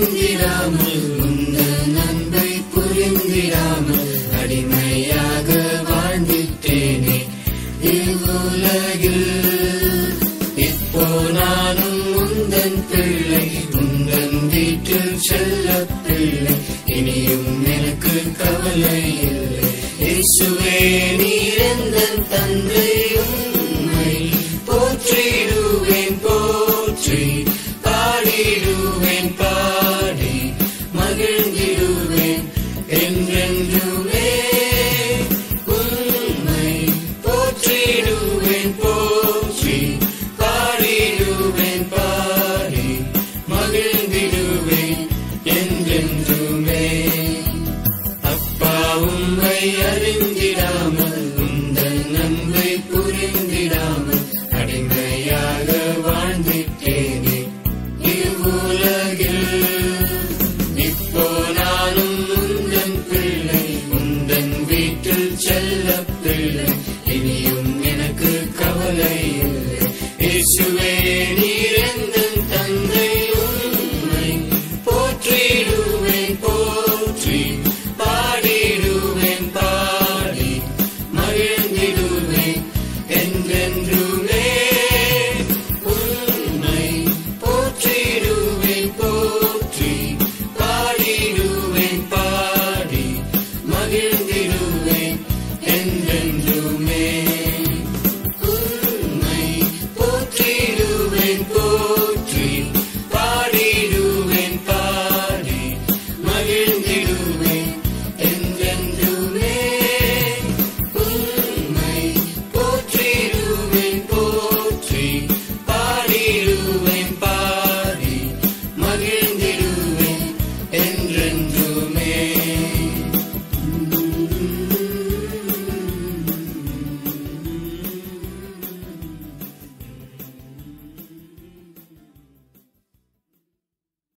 அறிந்திடாமல் உந்தன் அன்பை புரிந்திடாமல் அடிமையாக வாழ்ந்திட்டேனே இவ்வுலகில் இப்போ நானும் உந்தன் பிள்ளை உந்தன் வீட்டில் செல்ல பிள்ளை இனியும் எனக்கு கவலை இல்லை இயேசுவே நீரெந்தன் தந்தை உம்மை போற்றிடுவேன் போற்றி பாடிடுவேன் பாடி மகிழ்ந்திடுவேன் என்றென்றுமே உம்மை போற்றிடுவேன் போற்றி பாடிடுவேன் பாடி மகிழ்ந்திடுவேன் என்றென்றுமே அப்பா உம்மை அறிந்து